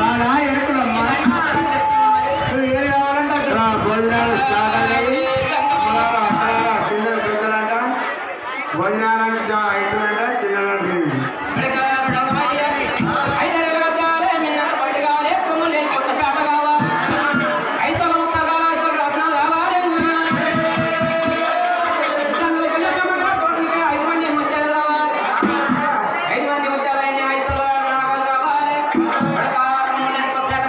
మాదా ఎరుకులమ్మా నువ్వు ఏది కావాలంటే అది. ఆ, భోజనాలు స్టార్ట్ అయ్యాయి అమ్మగారు అక్కడ పిల్లలు పెద్దలంట భోజనానికి జా- అవుతుందంట పిల్లలకి ఐదు మంది ముత్యాలైన ఐదు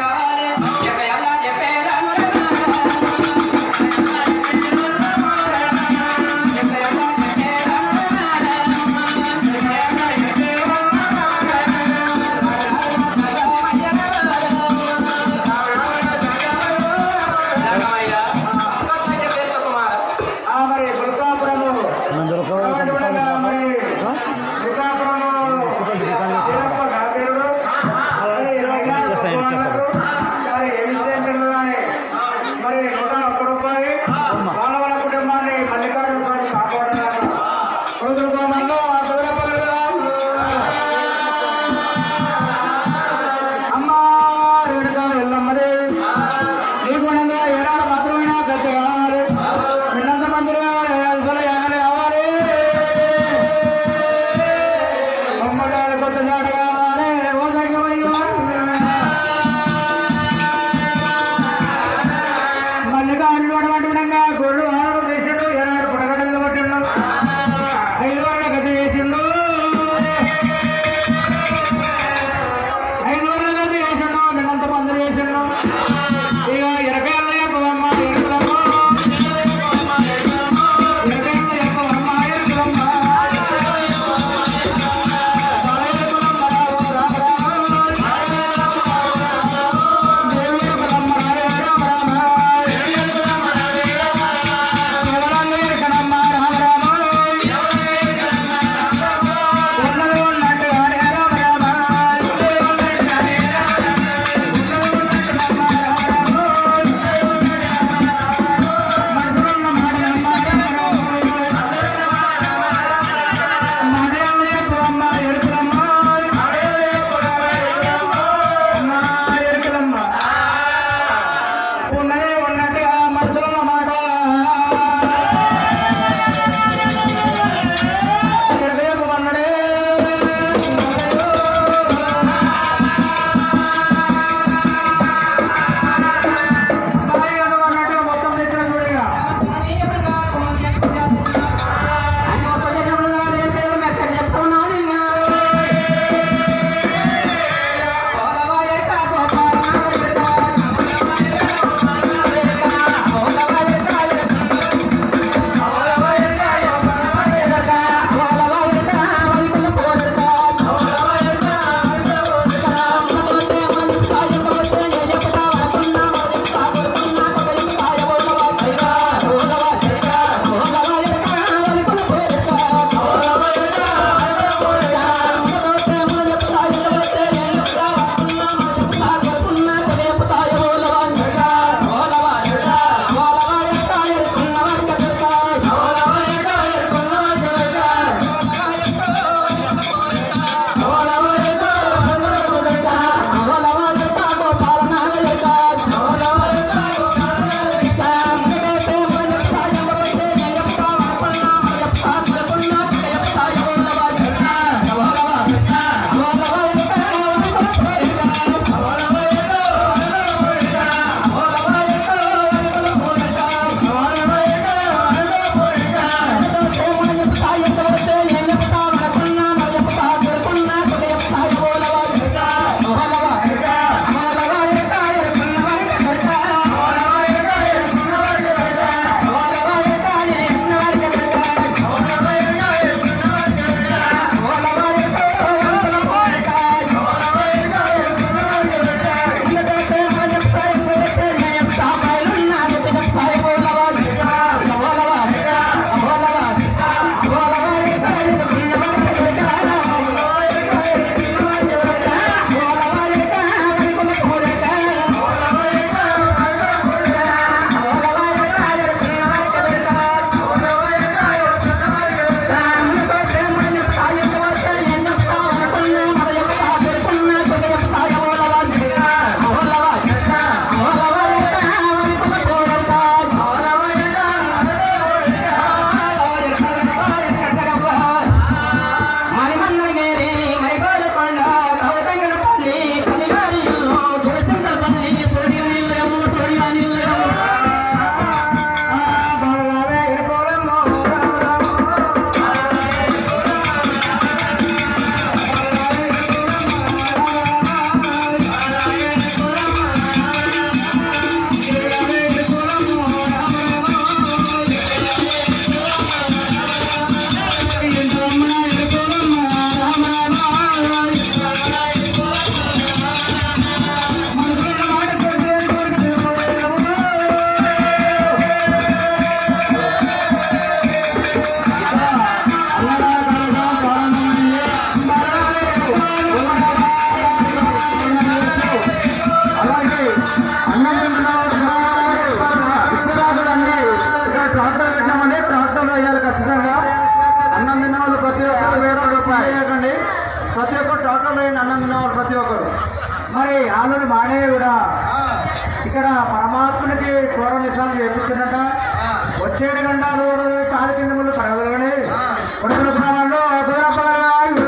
మరి ఆలుడు మానే కూడా ఇక్కడ పరమాత్మునికి కూర నిశాలు చేపించినట వచ్చేడు గండాలు కాలు కింద ముందు పడవలని కొడుకుల ప్రాణాల్లో కుదరపగలవాళ్ళు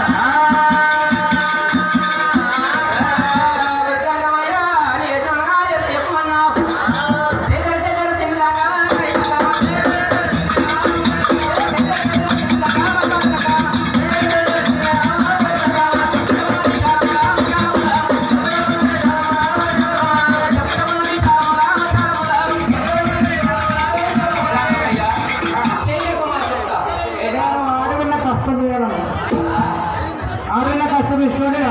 ఆడవిన్న కష్టం చేయడం ఆడవిన్న కష్టం ఇష్టమే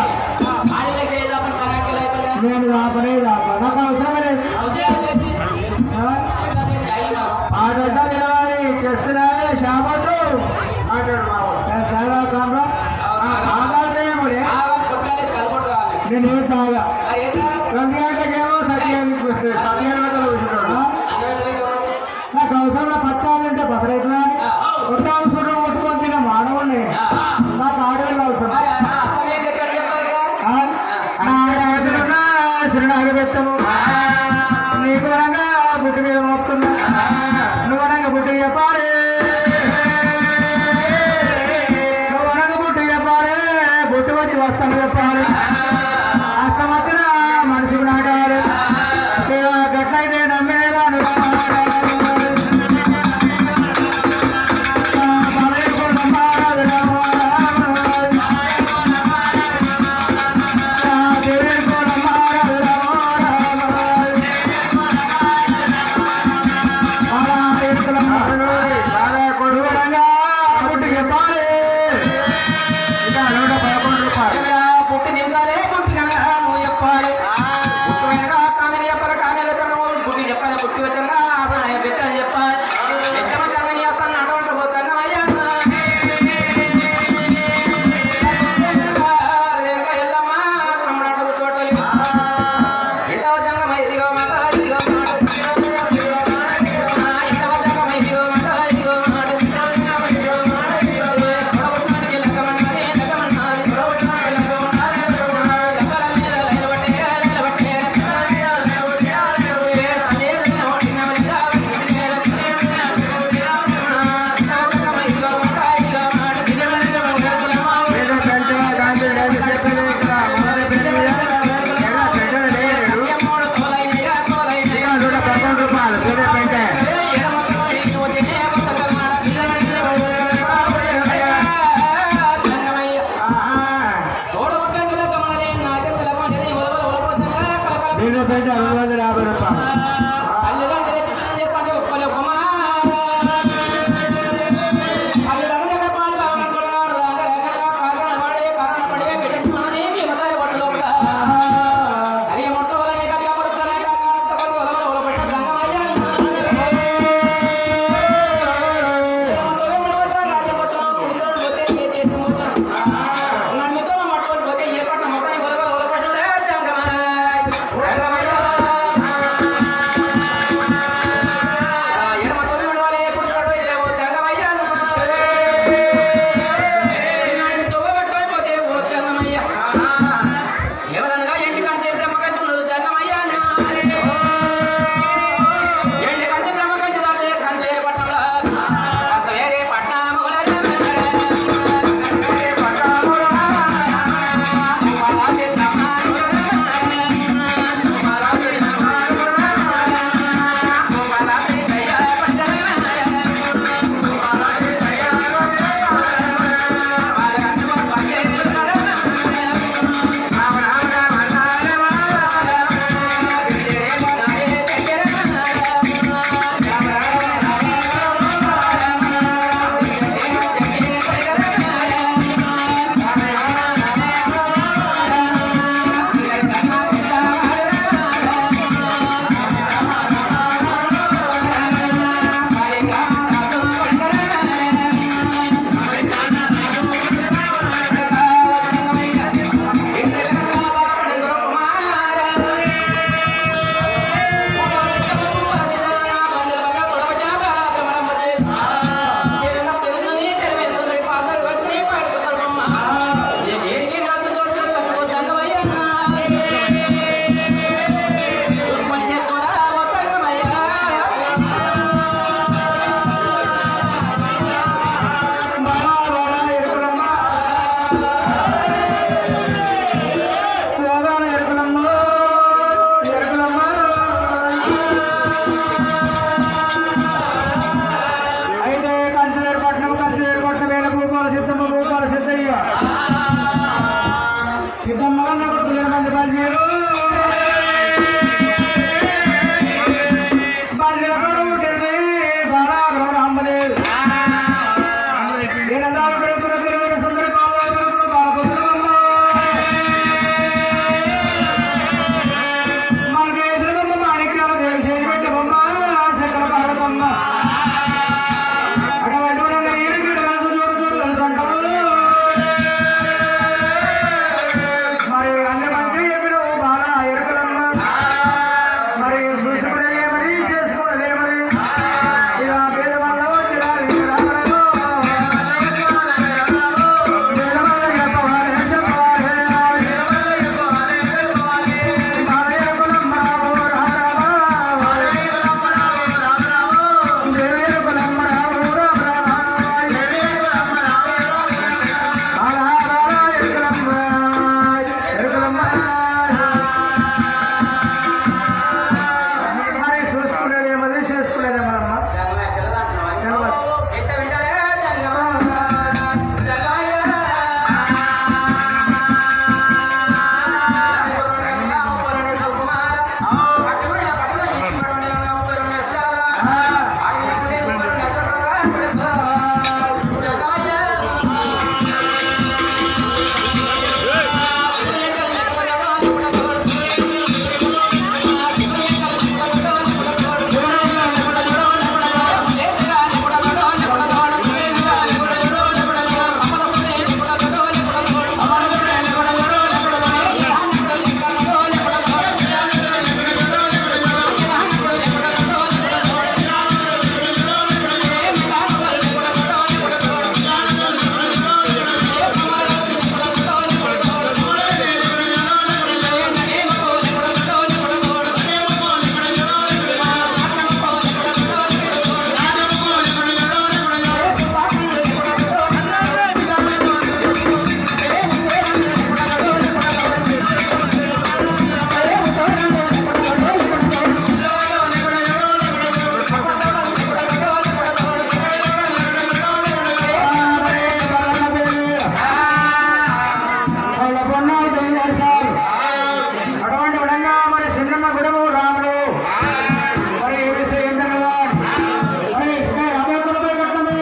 నేను రాపనే రాప నాకు అవసరమే లేదు ఆడట నిలవాలి చేస్తున్నారే షాపట్టు ఆడాడు సారా కామ్రా ఆగాదేముడే నేను ఏం తాగా రెండు గంటకేమో సత్యానికి వస్తుంది సత్యాన్ని గంటలు కూర్చుంటాడు నాకు అవసరం పచ్చాలంటే బసరెట్లా కొత్త అవసరం కొట్టుకొని తిన మానవుని నాకు ఆడవాళ్ళు అవసరం చిరునాలు పెట్టము నీకు వరంగా బుట్టి మీద మోస్తున్నా నువ్వు వరంగా బుట్టి చెప్పాలి నువ్వు వరంగా బుట్టి చెప్పాలి బుట్టి వచ్చి వస్తాను చెప్పాలి అస్తమత్తున మనిషికి నాటాలి గట్లయితే నమ్మేదాను పుట్టి నిందాలే పుట్టి కనుక నువ్వు చెప్పాలి పుట్టి వెనక కామెడీ చెప్పాలి కామెడీ పుట్టి చెప్పాలి పుట్టి పెట్టగా పెట్టని చెప్పాలి ఎక్కడ కామెడీ చేస్తాను అటువంటి పోతాను అయ్యా రేఖ ఎల్లమ్మ తమ్ముడు అడుగు చోటలి ఇంటవ జంగమ ఇదిగో మాట ఇదిగో మాట ఇంటవ జంగమ ఇదిగో మాట ఇదిగో మాట నేను పెద్ద రెండు వందల యాభై రూపాయలు ఏ వాళ్ళ పొన్నాలు తెలియజేశారు అటువంటి విధంగా మరి చిన్నమ్మ గుడము రాముడు మరి ఈ విషయం ఏంటనగా మరి ఇంకా యాభై ఒక్క రూపాయలు కట్టండి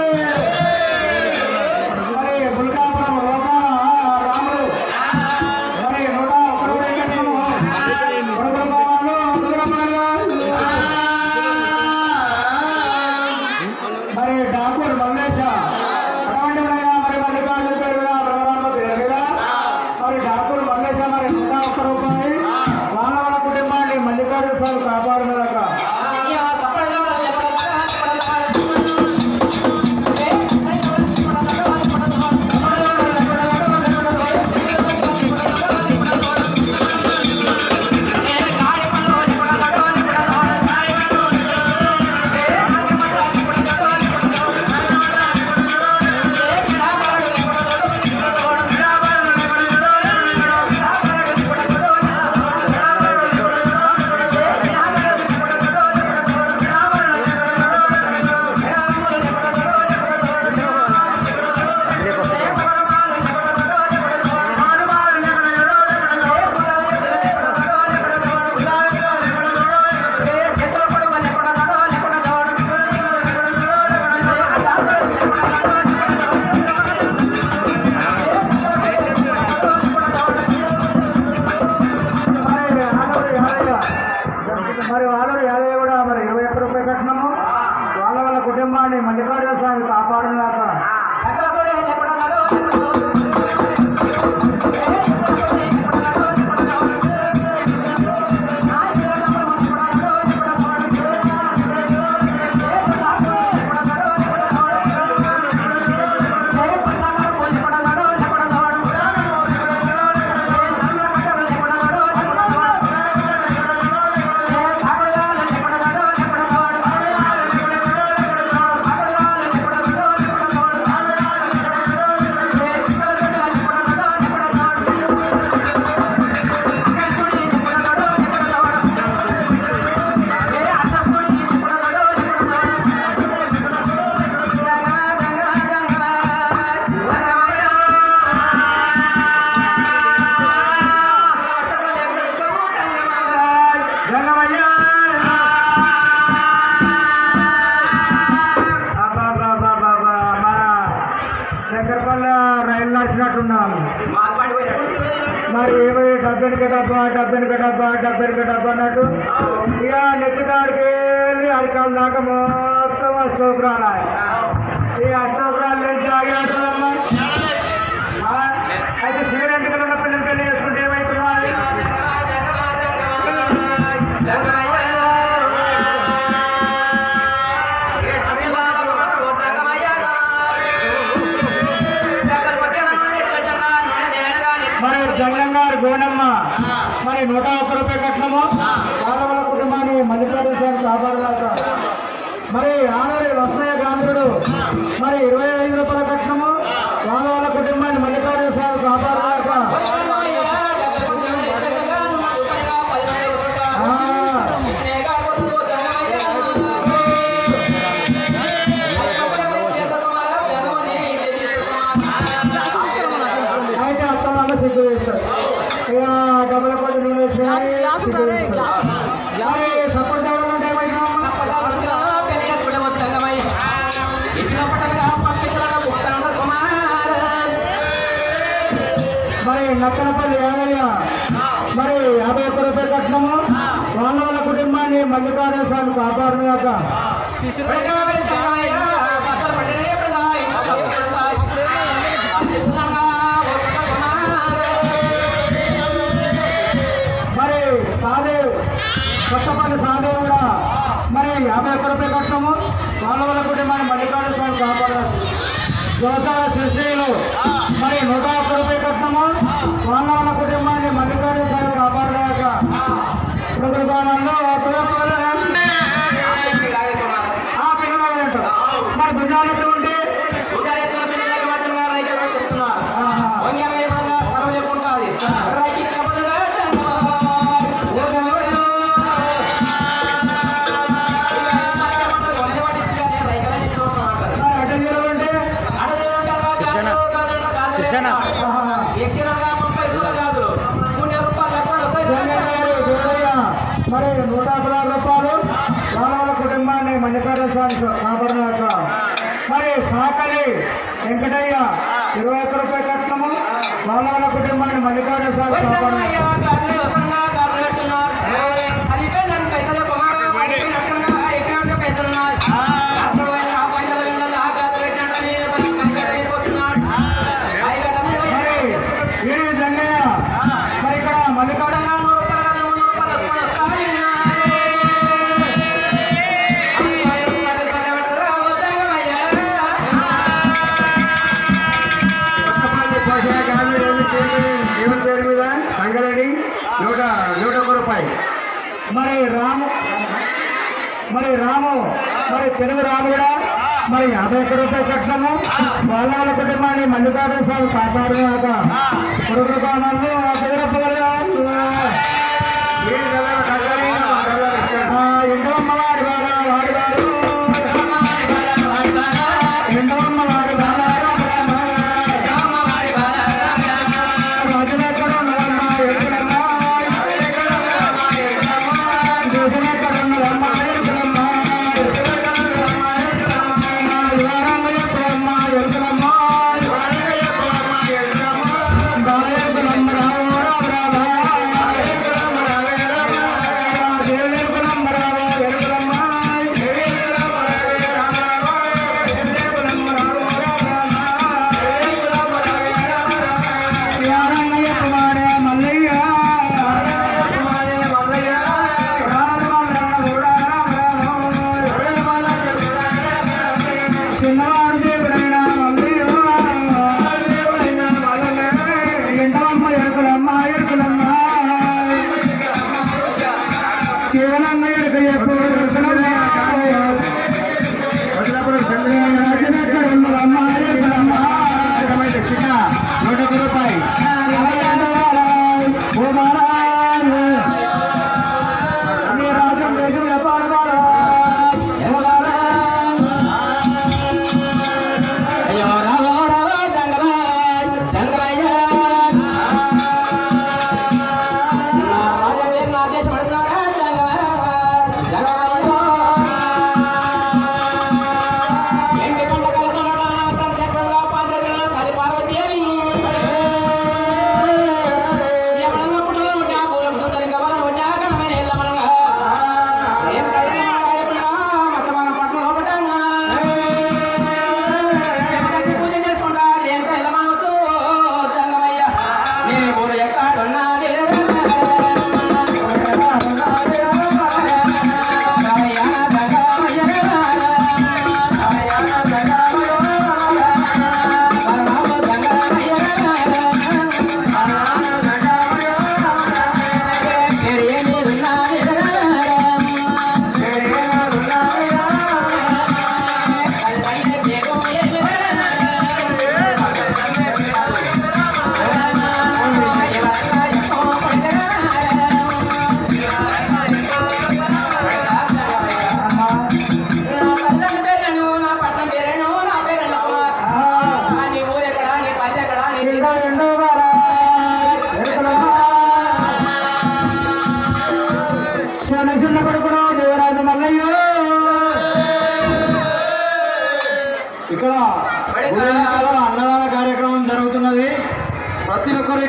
మరి బుల్కాపురం లోకాల రాముడు మరి నూట ఒక్క రూపాయలు కట్టము కొడుకుల బావాలు దూరమ్మలు మరి డాకూర్ మల్లేశ అటువంటి విధంగా మరి మల్లికార్జున పేరు మీద బ్రహ్మరామ పేరు మీద మరి డాకూర్ మల్లేశ మరి నూట ఒక్క రూపాయి వాళ్ళ వాళ్ళ కుటుంబాన్ని మల్లికార్జున స్వామి కాపాడునరక మరి ఆనూరు యాదయ్య మరి వాళ్ళరు యాదయ్య కూడా మరి ఇరవై ఒక్క రూపాయలు కట్టినాము వాళ్ళ వాళ్ళ కుటుంబాన్ని మల్లికార్జున స్వామి కాపాడునాక జంగమయ్య అబ్బబ్బబ్బబ్బబ్బ, మన శంకరపల్ల రైలు నడిచినట్టున్నాము మరి ఏమై డబ్బెనికి డబ్బా డబ్బెనికి డబ్బా డబ్బెనికి డబ్బా అన్నట్టు ఇక నెత్తిదాడికి వెళ్ళి అరికాల దాకా మొత్తం అష్టోపురాలు ఈ అష్టోపురాలు నుంచి ఆగినట్టున్నామ్మా అయితే శ్రీరెడ్డి ఉన్న పిల్లలు పెళ్లి చేసుకుంటే ఏమైతున్నారు మరి జంగంగారు గోనమ్మ మరి నూట ఒక్క రూపాయి కట్నము వాళ్ళ కుటుంబాన్ని మల్లికార్జున స్వామి కాపాడదాక మరి ఆనరి లక్ష్మయ్య గాంధుడు మరి ఇరవై ఐదు రూపాయల కట్నము వాళ్ళ వాళ్ళ కుటుంబాన్ని మల్లికార్జున స్వామి కాపాడదాక అయితే అత్తమామ సిగ్గు వేస్తారు ఇక డబ్బుల కొద్ది నూనె వేసి సిగ్గు వేస్తారు మరి సపోర్ట్ కావాలంటే ఏమైనా మరి నక్కలపల్లి యాదయ్య మరి యాభై ఒక్క రూపాయలు కట్టినాము వాళ్ళ వాళ్ళ కుటుంబాన్ని మల్లికార్జున స్వామి కాపాడు కాక మరి సాదేవ్ కొత్తపల్లి సాదేవ్ కూడా మరి యాభై ఒక్క రూపాయలు కట్టినాము వాళ్ళ వాళ్ళ కుటుంబాన్ని మల్లికార్జున స్వామి కాపాడు జోసాల శ్రీశ్రీలు మరి నూట ఒక్క రూపాయలు కట్టినాము వాళ్ళ వాళ్ళ కుటుంబాన్ని మల్లికార్జున స్వామి కాపాడు కాక ప్రభుత్వాలలో ఆ పిల్లలు అంటారు మరి భుజాలు ఉంటే మరి అడ్డంగా ఉంటే శిక్షణ శిక్షణ జగన్ గారు దేవుడయ్య మరి నూట పదహారు రూపాయలు వాళ్ళ వాళ్ళ కుటుంబాన్ని మల్లికార్జున స్వామి కాపాడినాక మరి సాకలి వెంకటయ్య ఇరవై ఒక్క రూపాయలు కట్టినాము వాళ్ళ వాళ్ళ కుటుంబాన్ని మల్లికార్జున స్వామి కాపాడినాక మరి వీరి జంగయ్య మరి ఇక్కడ మల్లికార్జున దేవుని పేరు మీద సంగారెడ్డి నూట నూట ఒక్క రూపాయి మరి రాము మరి రాము మరి తెలుగు రాము కూడా మరి యాభై ఒక్క రూపాయలు కట్టినాము వాళ్ళ వాళ్ళ కుటుంబాన్ని మల్లికార్జున స్వామి కాపాడుగాక కొడుకు కాణాలు ఎండమ్మ వాడి వాడ వాడి వాడు ఎండమ్మ వాడి వాడ రాజులెక్కడ ఉన్నదమ్మా ఎక్కడమ్మా దేశమెక్కడ ఉన్నదమ్మా ఎక్కడమ్మా యువరాంగ ఎక్కడమ్మా ఎక్కడమ్మా బాలెక్కడమ్మ రావు రావు రావా దేవులెక్కడమ్మ రావు ఎక్కడమ్మా యారన్నయ్య కుమార మల్లయ్య మల్లయ్య చిన్నవాడు దేవుడైన మల్లయ్య ఎంతమ్మ ఎరుకులమ్మ ఎరుకులమ్మ శివనన్న ఎరుక ఎప్పుడు ఎరుకులమ్మ రాజనెక్కడ ఉన్నదమ్మ ఎరుకులమ్మ చిన్న నూట ఒక్క రూపాయి ఓ మహారాజ్ మీ రాజ్యం దేశం చెప్పాలి మహారాజ్ ఓ మహారాజ్ అయ్యో రామ రామ సంగరాజ్ సంగరయ్య రాజం పేరు నా దేశం అడుగుతున్నారా సంగరాజ్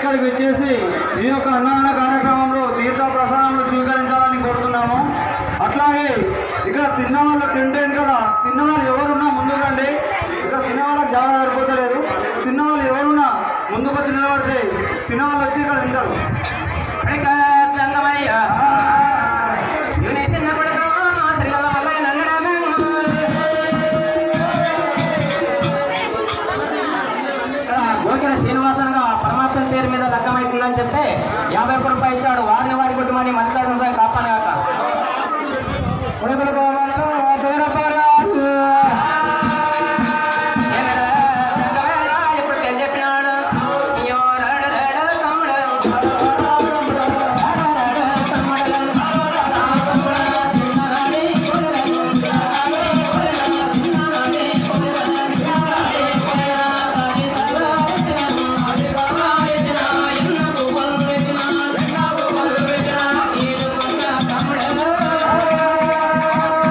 ఇక్కడికి వచ్చేసి ఈ యొక్క అన్నదాన కార్యక్రమంలో తీర్థ ప్రసాదాలు స్వీకరించాలని కోరుతున్నాము అట్లాగే ఇక్కడ తిన్నవాళ్ళ తింటేం కదా తిన్నవాళ్ళు ఎవరున్నా ముందు రండి ఇక్కడ తిన్నవాళ్ళకి జాగా సరిపోతలేదు తిన్నవాళ్ళు ఎవరున్నా ముందుకు వచ్చి నిలబడితే తిన్నవాళ్ళు వచ్చి ఇక్కడ తింటారు కడిక చందమయ్య యుని చిన్న కొడుకు శ్రీగల్ల మల్లయ్య నంగడమే ఇక్కడ గోకిన శ్రీనివాసన్గా పరమాత్మ పేరు మీద లగ్గమైతుందని చెప్తే యాభై ఒక్క రూపాయలు ఇచ్చాడు వారిని వారి కుటుంబాన్ని మంచి రూపాయలు కాపాను కాక కొడుకుల కోవాలను పేరప్పగారు ఏమరా చందమయ్య ఇప్పుడు ఏం చెప్పినాడు అయ్యో రాడు రాడు తమ్ముడు రాడు రాడు తమ్ముడు తమ్ముడు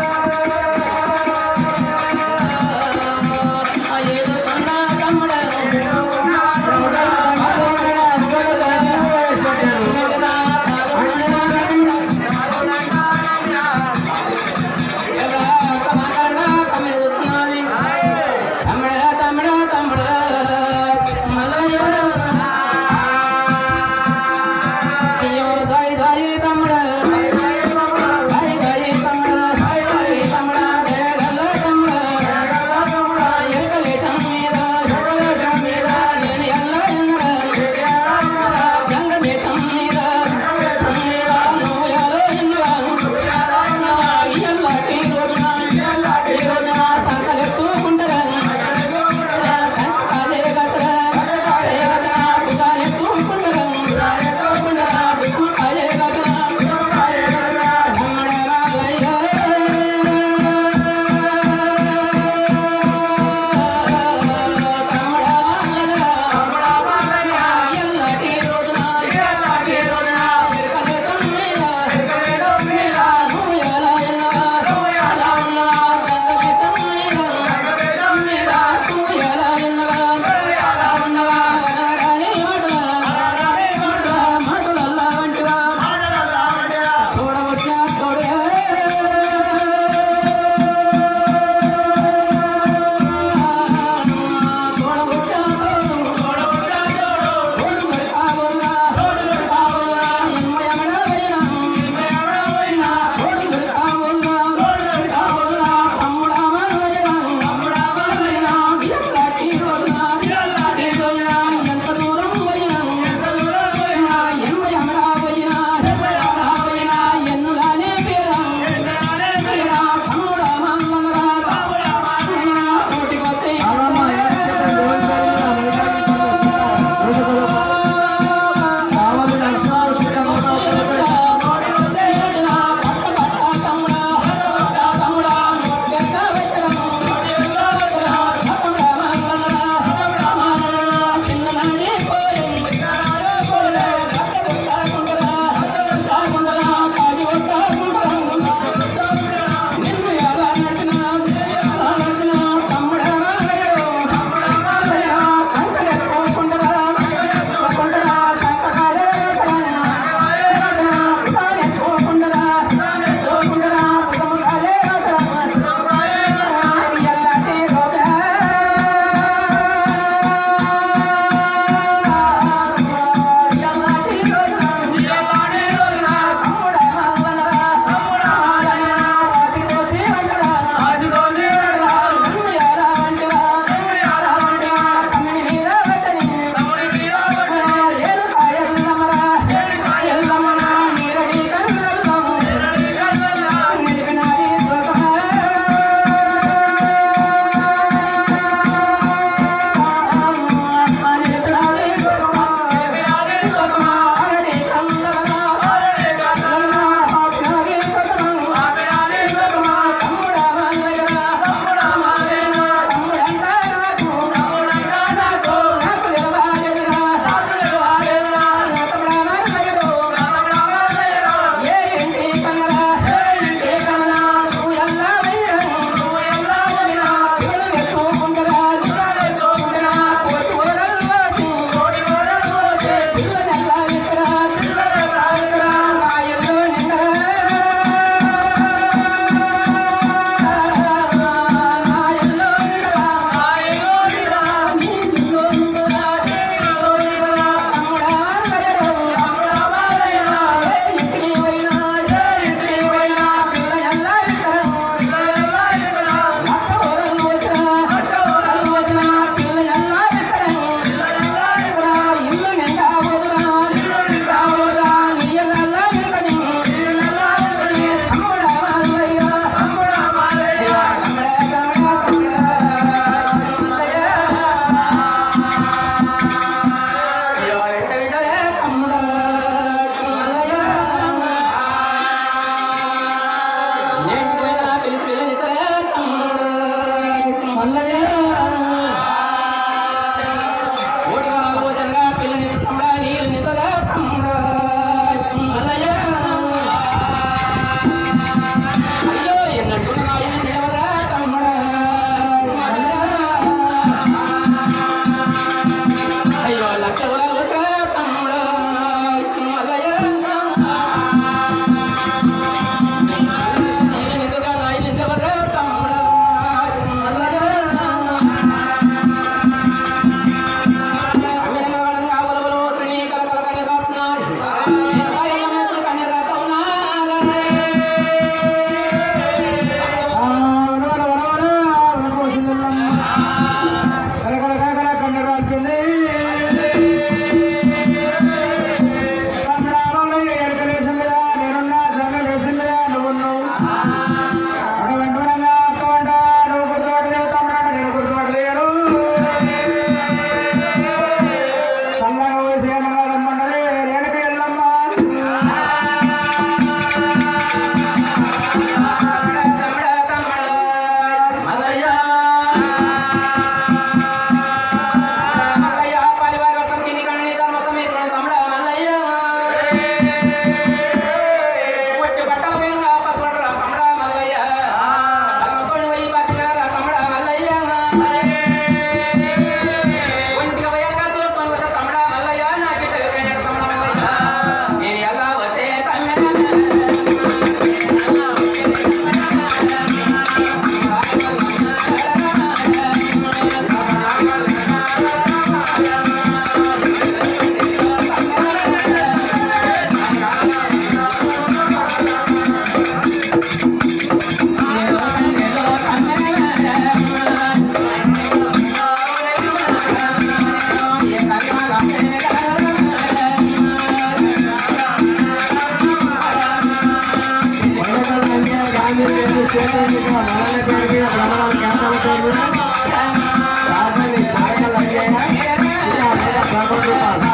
చేతులకి మనల్ని పేరుకి బ్రహ్మణాలు క్యాన్సర్ పేరు రాసండి కార్యక్రమాలు అయ్యాయి ఇలా మీద పదకొండు రూపాయలు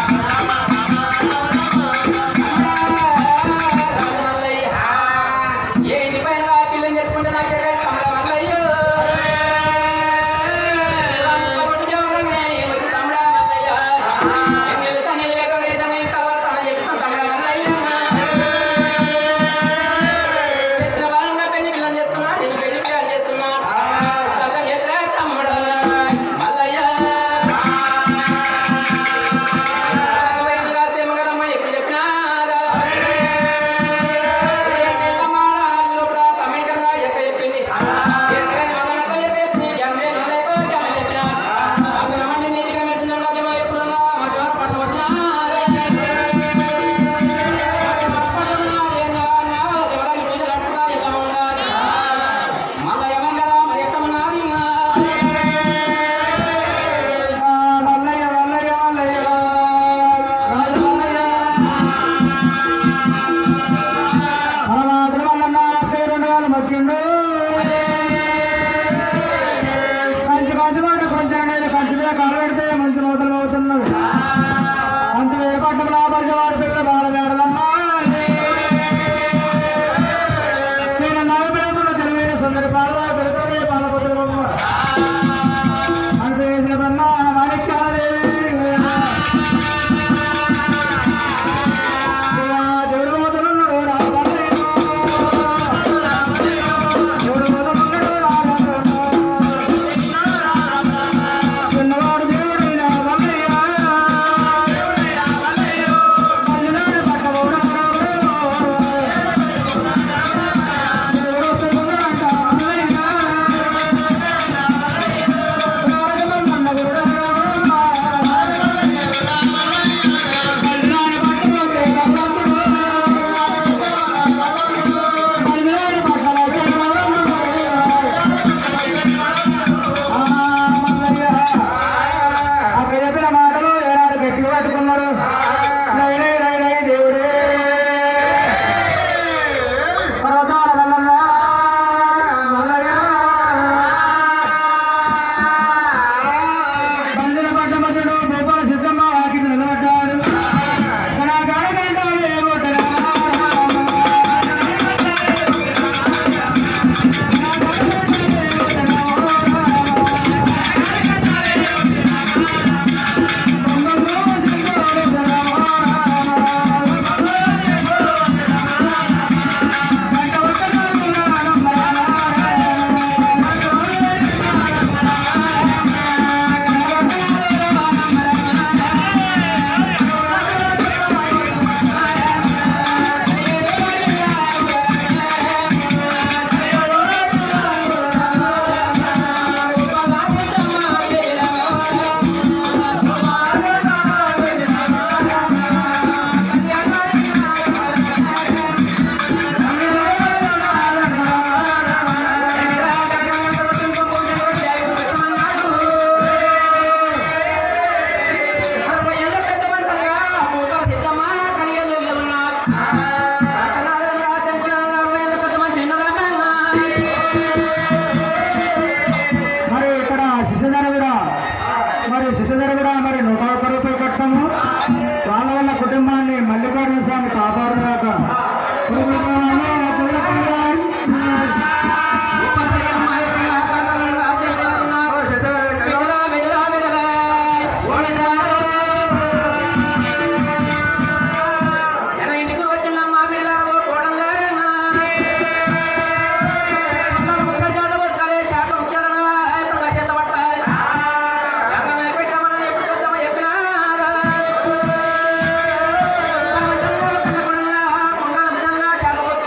ఏంటి పైన పిల్లని చెప్పుకుంటే నాకే తమ్ముడు ఎప్పుడు చెప్పినా మల్లయ్య మల్లయ్య మల్లయ్య రాజు మల్లయ్య పరమాత్మ మల్లన్న పేరు వాళ్ళు మొక్కిండు మంచి మంచి మాట కొంచెం అనేది కంచి మీద కాలు పెడితే మంచి నూతలు అవుతున్నది మంచి మీద పట్టణంలో పరిచవాడు పిల్ల బాల వేడలమ్మా నేను నవపేతున్న తెలివైన సుందరి పాల పెరుగుతుంది పాలపత్రులు అంటే చేసినదన్నా మాణిక్యాదేవి దేవుడు పోతున్నాడు రామయ్య దేవుడు పోతున్నాడు రామయ్య చిన్నవాడు దేవుడు రామయ్య మల్లినాడు పట్టబోడు దేవుడు వస్తున్నాడంట రామయ్య రాజమన్న దేవుడు రామయ్య మల్లినాడు పట్టబోడు మల్లినాడు అక్కడ చెప్పిన మాటలు ఏనాడు గట్టి పట్టుకున్నారు నై నై నై నై దేవుడే పర్వతాల వల్లన్నా మల్లయ్య. బండిన పట్టమతుడు భూపాల సిద్ధమ్మ వాకింది నిలబడ్డాడు తన గడగంటాడు ఏగొట్టరా మరి ఇక్కడ శిశుధర కూడా మరి శిశుధర కూడా మరి నూట ఒక్క రూపాయలు కట్టము వాళ్ళ వల్ల కుటుంబాన్ని మల్లికార్జున స్వామి కాపాడుదాక ఇంటికి వచ్చిన మా పిల్లలు కోడలు శాఖ ఇప్పుడు చేత పట్టాలి పెట్టమని ఎప్పుడు పెద్దమ్మ చెప్పినారా కొండల శాఖ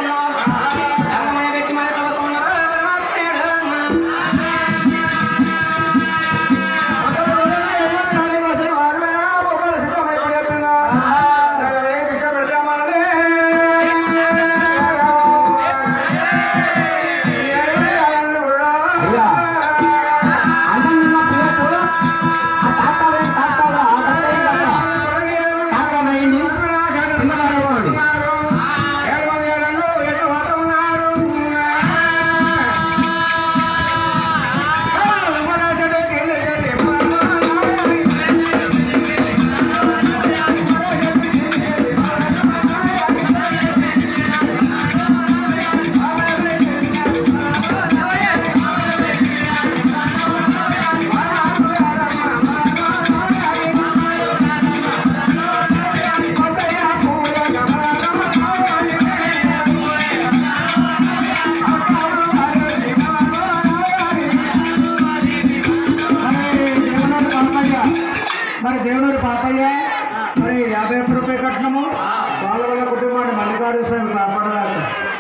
కట్టినాము వాళ్ళ వాళ్ళ కుటుంబాన్ని మల్లికార్జున స్వామి కాపాడాలి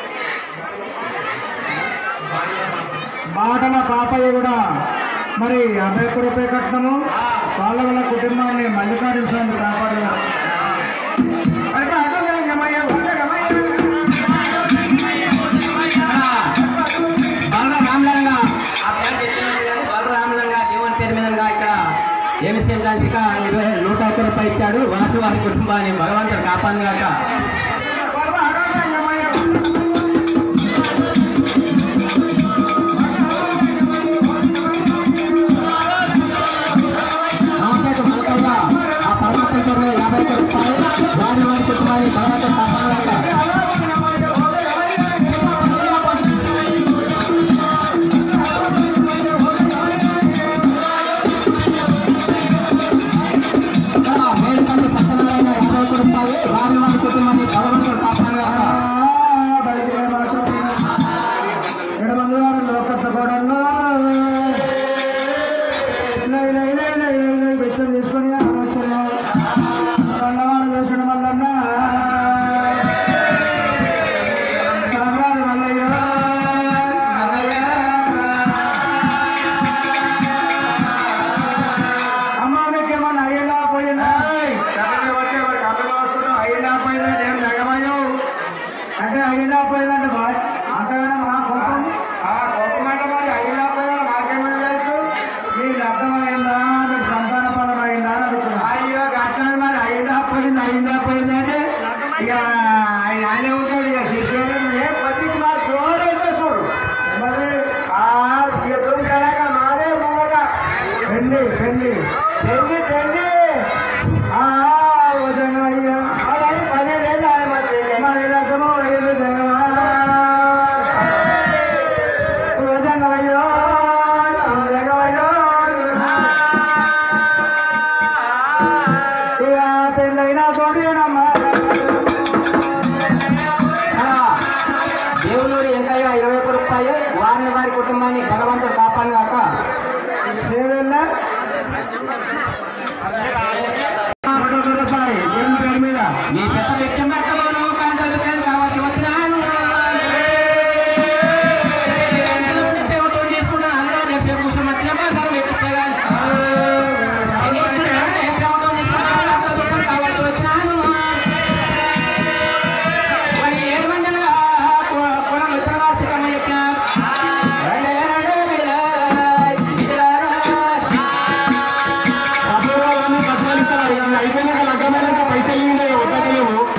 మాటల పాపయ్య కూడా మరి యాభై ఒక్క రూపాయ కట్టినాము వాళ్ళ వాళ్ళ కుటుంబాన్ని మల్లికార్జున స్వామి కాపాడాలి మరి అటు రమయ్య, ఊరే రమయ్య. బలరామలంగా ఆ పేరు తెలిసినది కానీ బలరామలంగా జీవన్ పేరు మీదగా ఇక్కడ ఏమి చేయడానికి ఇరవై నూట ఒక్క రూపాయి ఇచ్చాడు వాటి వారి కుటుంబాన్ని భగవంతుడు కాపాడుగాక రామపేట మలకల్లా ఆ పరమాత్మ యాభై ఒక్క రూపాయలు వారి వారి కుటుంబాన్ని భగవంతుడు కాపాడుగాక మేలుపల్లి సత్యనారాయణ యాభై ఒక్క రూపాయలు వారి వారి కుటుంబాన్ని భగవంతుడు కాపాడుగాక ఎడమందువారు లోకత్వ గోడల్లో లై లై లై లై లై లై విషయం తీసుకొని ఆలోచన దండవారు వేసడం వల్ల సంగారు మల్లయ్య అమ్మ మీకేమన్నా అయ్యేలా పోయిందా అయ్యేలా పోయిందా నేను జగమయ్యో అంటే అయ్యేలా పోయిందంటే బా అంతగానే మా కోపం ఆ కోపం అంటే మరి అయ్యేలా పోయినా మాకేమైనా లేదు మీకు అర్థమైందా మీకు సంతాన ఫలం అయిందా అని అడుగుతున్నా అయ్యో కష్టమే మరి అయ్యేలా పోయింది అయ్యిందా పోయింది అంటే ఇక ఆయన ఆయనే ఉంటాడు ఇక శిష్యుడు ఏ పత్తికి మా చూడైతే చూడు మరి ఆ యుద్ధం కలక మారే మూలగా పెళ్ళి పెళ్ళి పెళ్ళి పెళ్ళి ఆ వదన అయ్యా అలాగే పని లేదు ఆయన మరి రకము ఐదు వదనయ్యో వదనయ్యో ఇక పెళ్ళైనా తోడేనమ్మా దేవులూరి ఎంకయ్య ఇరవై ఒక్క రూపాయలు వారిని వారి కుటుంబాన్ని భగవంతుడు కాపాడుగాక ఏదన్నా ఒకటి రూపాయి దేవుని పేరు మీద మీ చెత్త వెచ్చం పెట్టబోను కాంతలు కావచ్చు వచ్చినాను సేవతో చేసుకున్నాను అందరూ రేపు రేపు కూర్చొని వచ్చిన బంగారం పెట్టిస్తాను ప్రేమతో చేసుకున్నాను అందరూ దుఃఖం కావచ్చు వచ్చినాను మరి ఏడు మండలుగా కులం వచ్చినగా సిద్ధమని చెప్పినారు రండి, రండి, విడుదల, విడుదల. అయిపోయినాక లగ్గమైనాక పైసలు ఇవ్వలేదు వద్దలేవు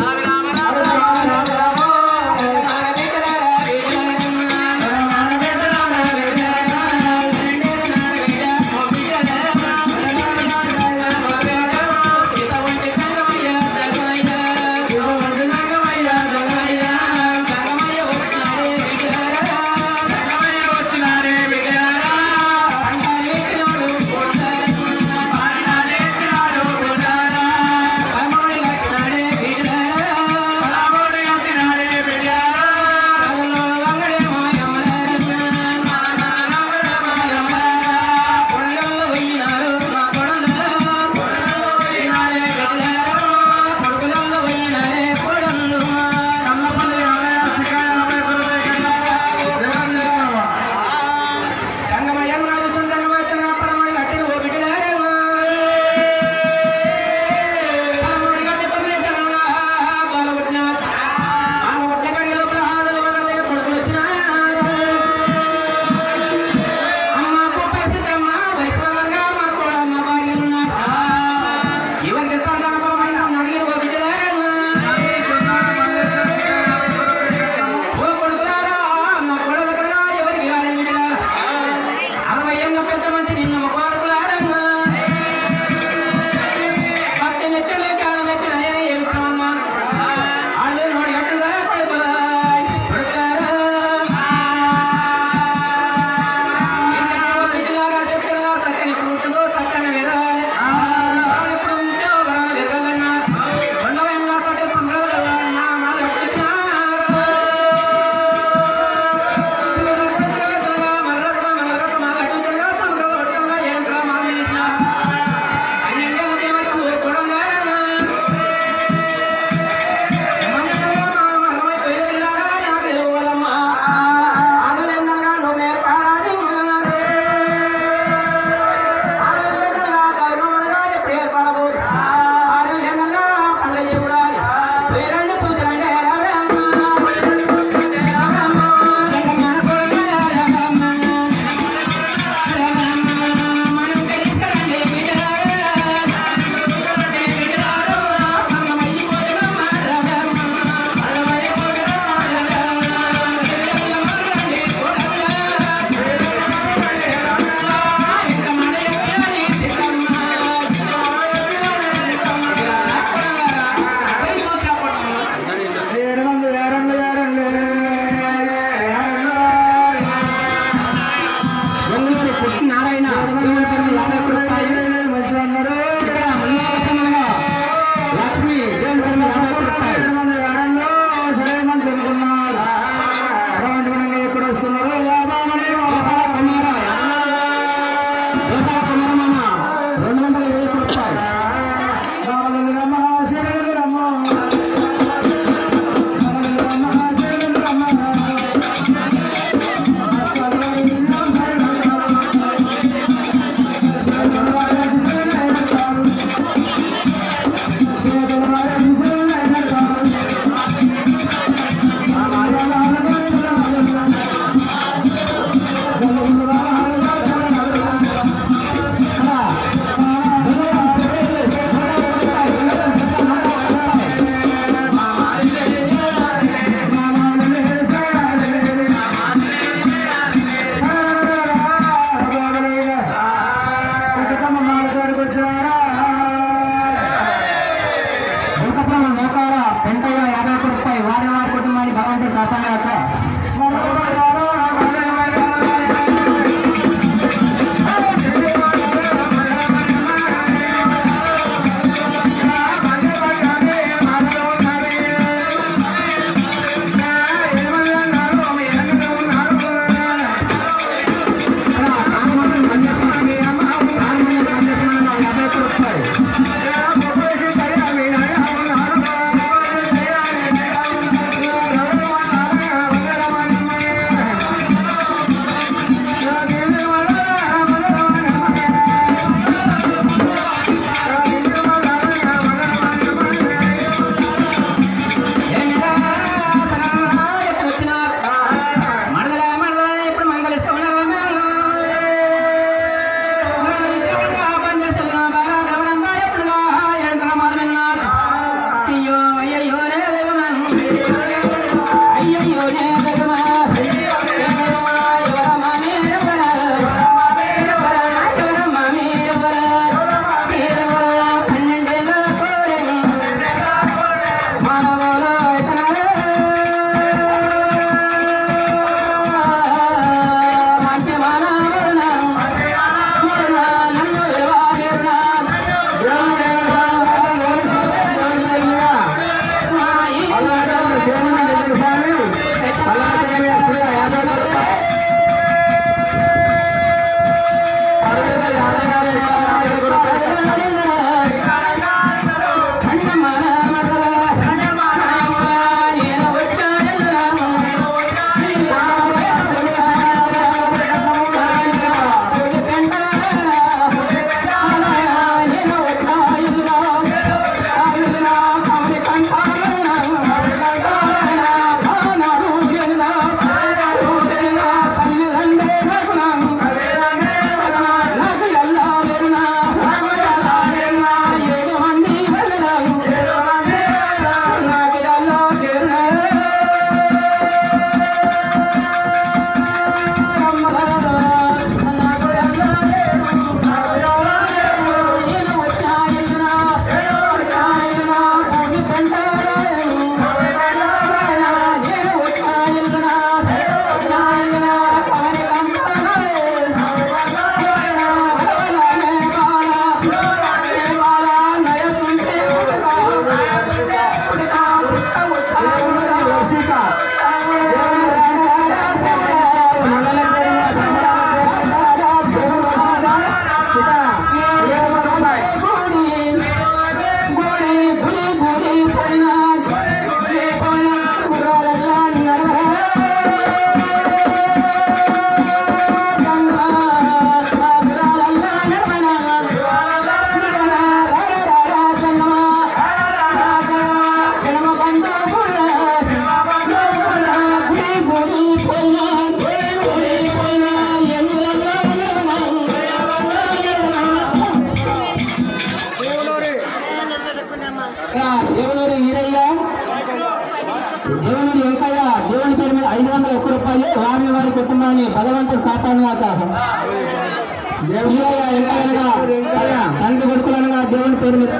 రూపాయలు వారి వారి కుటుంబాన్ని భగవంతుడు కాపాడుగాక దేవుడిగా ఎంతగా తండ్రి కొడుకులనగా దేవుని పేరు మీద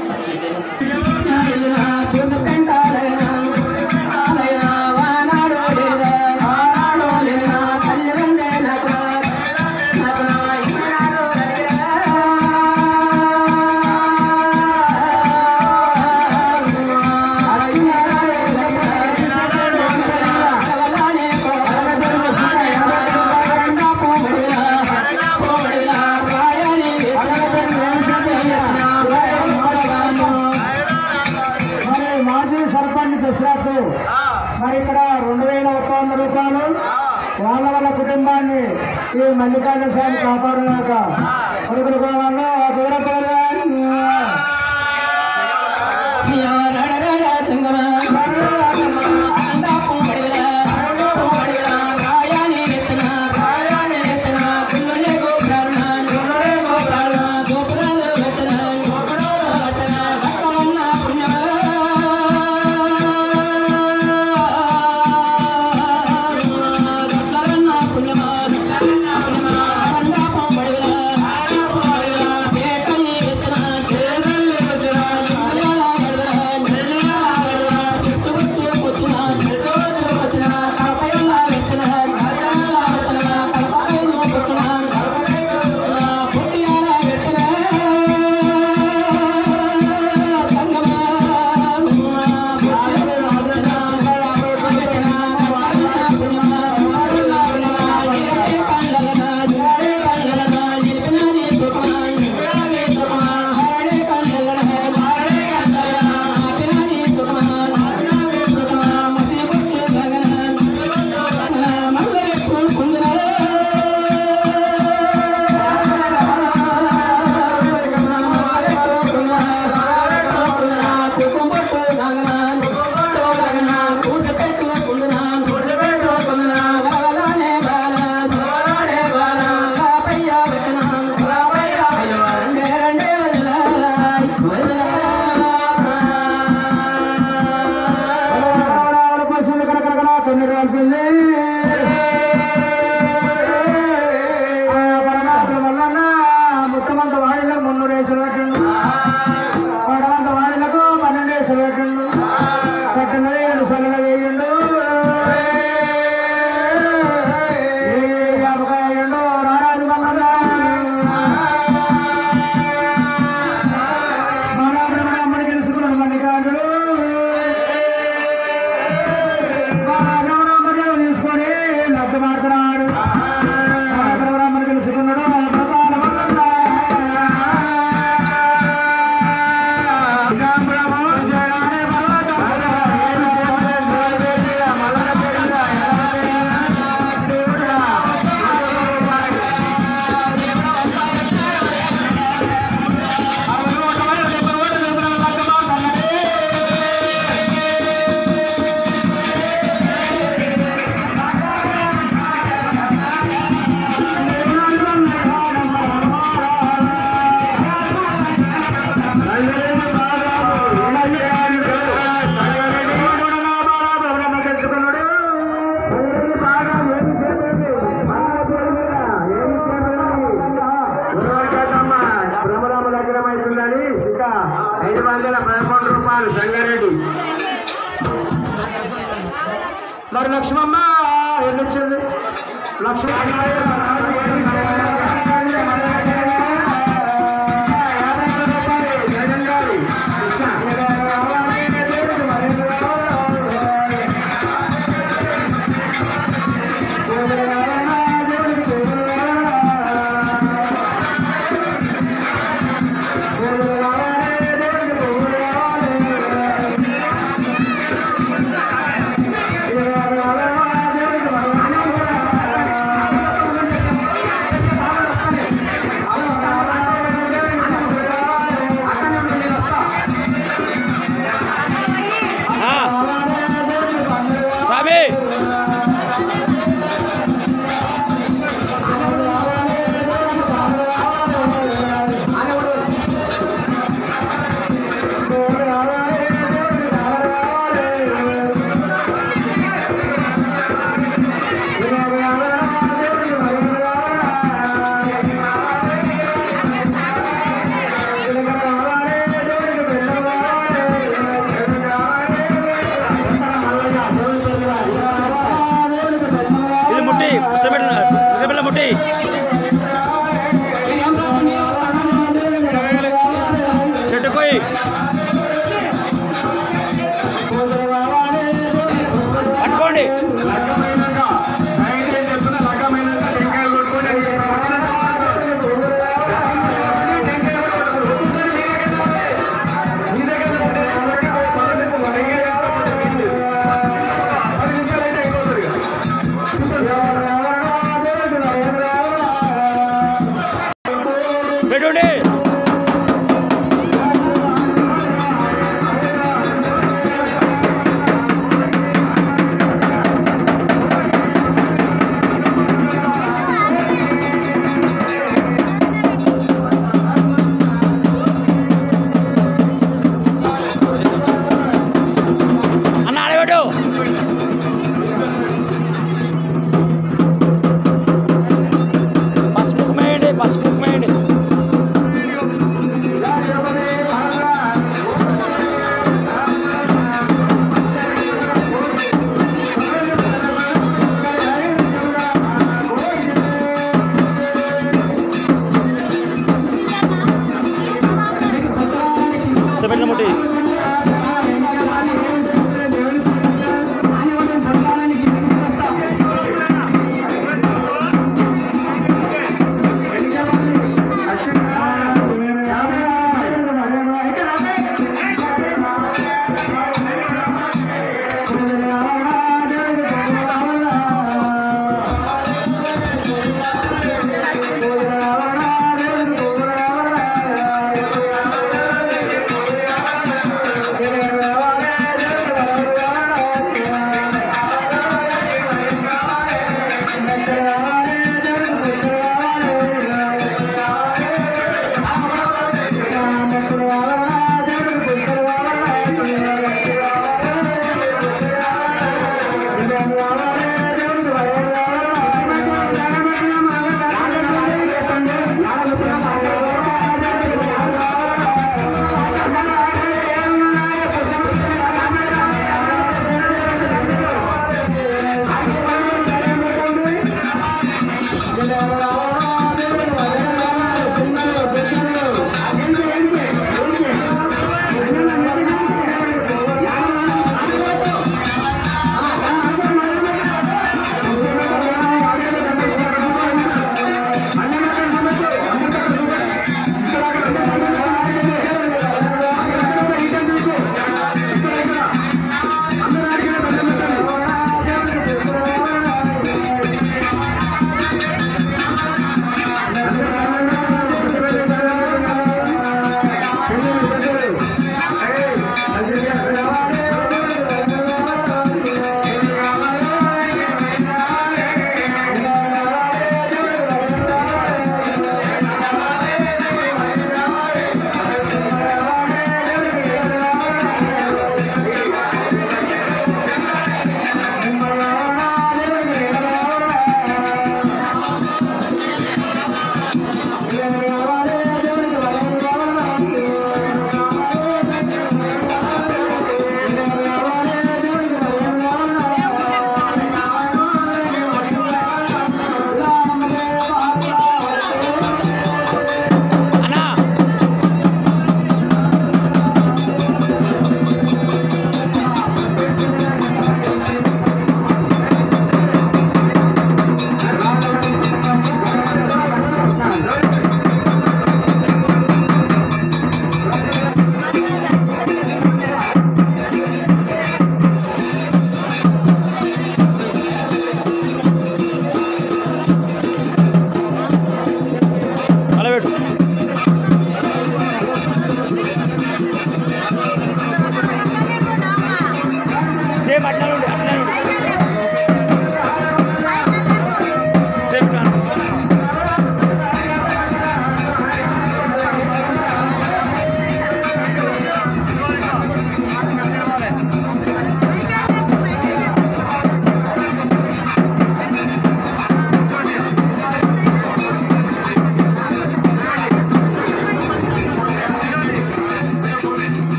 మరి మాజీ సర్పంచ్ దశరథ్ మరి ఇక్కడ రెండు వేల ఒక్క వంద రూపాయలు వాళ్ళ వాళ్ళ కుటుంబాన్ని ఈ మల్లికార్జున స్వామి కాపాడుగాక కొడుకుల కుటుంబంలో దూరపడాలి కొన్ని రోజులు పరమాత్మ వల్ల ముత్తమంత వాడిలకు మున్నూరు వేసులు పెట్టండు పడమంత వాడిలకు పన్నెండు వేసులు పెట్టండు పెట్టినది ఏడు సగలు వేయండు అయ్యండు రారాజు వల్ల అమ్మని తెలుసుకున్నాడు మల్లికార్జుడు రామరామదేవుని తీసుకొని లబ్ధ మాడుతున్నాడు రామరామని తెలుసుకున్నాడు మన ప్రసాదం బ్రహ్మరామ దగ్గర అవుతుందని ఇంకా ఐదు వందల పదకొండు రూపాయలు సంగారెడ్డి మరి లక్ష్మమ్మ ఎన్ని వచ్చింది లక్ష్మమ్మ